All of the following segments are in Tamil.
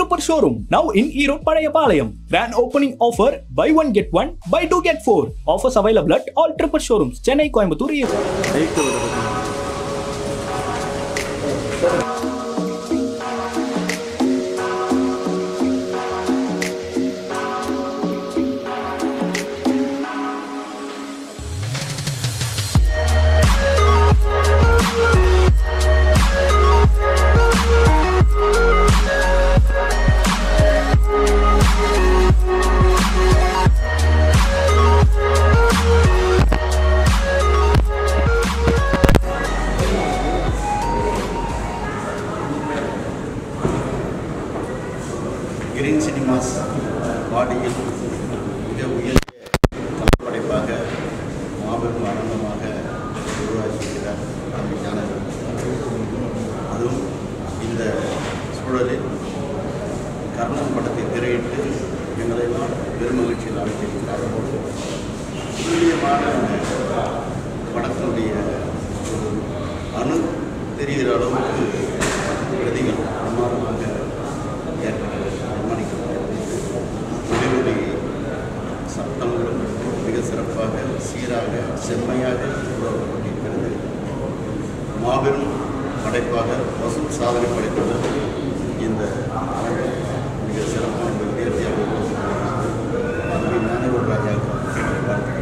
Tripper Showroom, now in Erode Padayapalayam. Grand opening offer, buy one get one, buy two get four. Offers available at all Tripper Showrooms, Chennai, Coimbatore, Erode. Green cinemas பாடியில் மிக உயர்ந்த தமிழ் படைப்பாக மாபெரும் ஆனந்தமாக உருவாக்கியிருக்கிறார் அந்த ஞான அதுவும் இந்த சூழலில் கர்ணன் படத்தை திரையிட்டு எங்களெல்லாம் பெருமகிழ்ச்சியில் ஆழ்த்தியிருக்கிறார் துல்லியமான படத்தினுடைய ஒரு அணு தெரிகிற அளவுக்கு பிரதிகள் பிரமாதமாக ஏற்கனவே நிர்மாணிக்கப்பட்டிருக்கிறது ஒளிவொலி சத்தங்களும் மிக சிறப்பாக சீராக செம்மையாக உருவாக்கப்பட்டிருக்கிறது மாபெரும் படைப்பாக வசூல் சாதனை படைத்தது இந்த அரங்கம் மிக சிறப்பான மிக நேர்த்தியாக உருவாக்கப்பட்டிருக்கிறது. அதுவே ஞானகுரு ராஜாவுக்கு வாழ்த்துக்கள்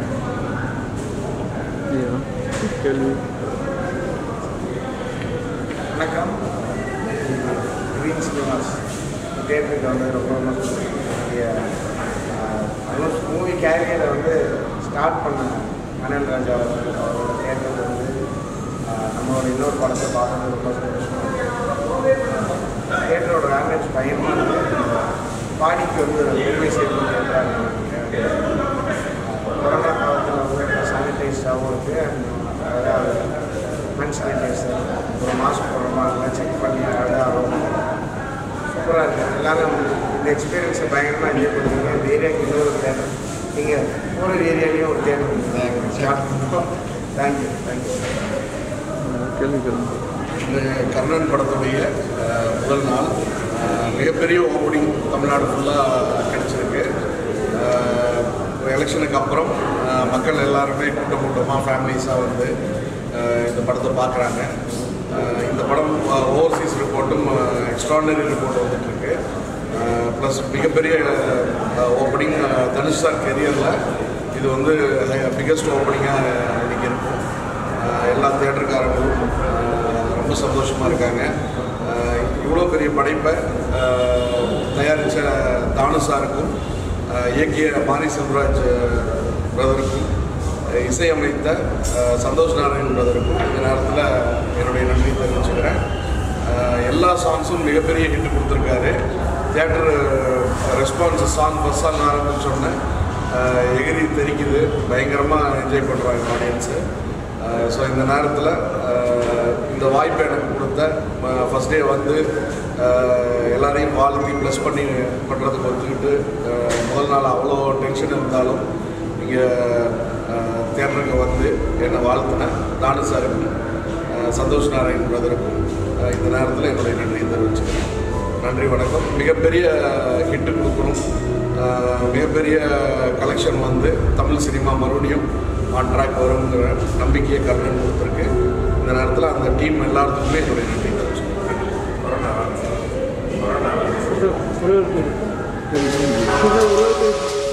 வணக்கம் கிரீன் சினிமாஸ் தேட்டருக்கு வந்து ரொம்ப ரொம்ப என்னுடைய ஆல்மோஸ்ட் மூவி கேரியரை வந்து ஸ்டார்ட் பண்ண மணல் ராஜா அவர்கள் அவரோட தேட்டரில் வந்து ஆஹ், நம்மளோட இன்னொரு படத்தை பார்க்கறது ரொம்ப சந்தோஷமாக தேட்டரோட ஆம்பியன்ஸ் பயங்கரமாக பாடிக்கு வந்து பெருமை சேர்ந்து தேட்டராக கொரோனா காலத்தில் வந்து சானிடைஸ்டாகவும் இருக்குது அண்ட் அதாவது ஹேண்ட் சானிடைசர் ஒரு மாஸ்க் போடுற மாதிரிலாம் செக் பண்ணி அழகாக சூப்பராக இருக்குது எல்லாரும் இந்த எக்ஸ்பீரியன்ஸை பயங்கரமாக என்ஜாய் பண்ணுவீங்க இந்த ஏரியாவுக்கு இன்னொரு தேட்டர் நீங்கள் ஒரு ஏரியாலேயும் ஒரு தேட்டர் ஸ்டார்ட் பண்ணுறோம் தேங்க்யூ தேங்க்யூ இந்த கர்ணன் படத்துடைய அஹ், முதல் நாள் அஹ், மிகப்பெரிய ஓப்பனிங் தமிழ்நாடு ஃபுல்லாக கிடச்சிருக்கு எலெக்ஷனுக்கு அப்புறம் அஹ், மக்கள் எல்லாருமே கூட்டம் கூட்டமாக ஃபேமிலிஸாக வந்து அஹ், இந்த படத்தை பார்க்குறாங்க இந்த படம் ஓவர்சீஸ் ரிப்போர்ட்டும் எக்ஸ்ட்ராடனரி ரிப்போர்ட் வந்துட்டுருக்கு ப்ளஸ் மிகப்பெரிய ஓப்பனிங் தனுஷ் சார் கெரியரில் இது வந்து பிக்கஸ்ட் ஓப்பனிங்காக இன்னைக்கு இருக்கும் அஹ் எல்லா தியேட்டருக்காரங்களும் அஹ் ரொம்ப சந்தோஷமாக இருக்காங்க அஹ் இவ்வளோ பெரிய படைப்பை அஹ் தயாரித்த தானு சாருக்கும் அஹ் இயக்கிய மாரி செல்வராஜ் பிரதருக்கும் அஹ் இசையமைத்த அஹ் சந்தோஷ் நாராயண் பிரதருக்கும் இந்த நேரத்தில் என்னுடைய நன்றி தெரிவிச்சுக்கிறேன் அஹ் எல்லா சாங்ஸும் மிகப்பெரிய ஹிட் கொடுத்துருக்காரு theatre response song first song ஆரம்பிச்சோடனே அஹ் எகிரி தெரிக்குது பயங்கரமாக என்ஜாய் பண்ணுறாங்க ஆடியன்ஸு ஸோ இந்த நேரத்தில் இந்த வாய்ப்பை எனக்கு கொடுத்த ஃபஸ்ட் டே வந்து அஹ், எல்லாரையும் வாழ்த்தி ப்ளஸ் பண்ணி பண்ணுறதுக்கு ஒத்துக்கிட்டு அஹ், முதல் நாள் அவ்வளோ டென்ஷன் இருந்தாலும் இங்கே தேட்டருக்கு வந்து என்னை வாழ்த்தின தானு சாருக்கும் அஹ், சந்தோஷ் நாராயண் பிரதருக்கும் அஹ், இந்த நேரத்தில் என்னுடைய நன்றியை தெரிவிச்சுக்கிறேன் நன்றி வணக்கம் மிகப்பெரிய ஹிட்டு கொடுக்கணும் அஹ், மிகப்பெரிய கலெக்ஷன் வந்து தமிழ் சினிமா மறுபடியும் ஆன் ட்ராக் வருங்கிற நம்பிக்கையை கர்ணன் கொடுத்துருக்கு இந்த நேரத்தில் அந்த டீம் எல்லாத்துக்குமே என்னுடைய நன்றி தெரிவிச்சுக்கிறேன் கொரோனா கொரோனா ஒரு ஒரு ஒரு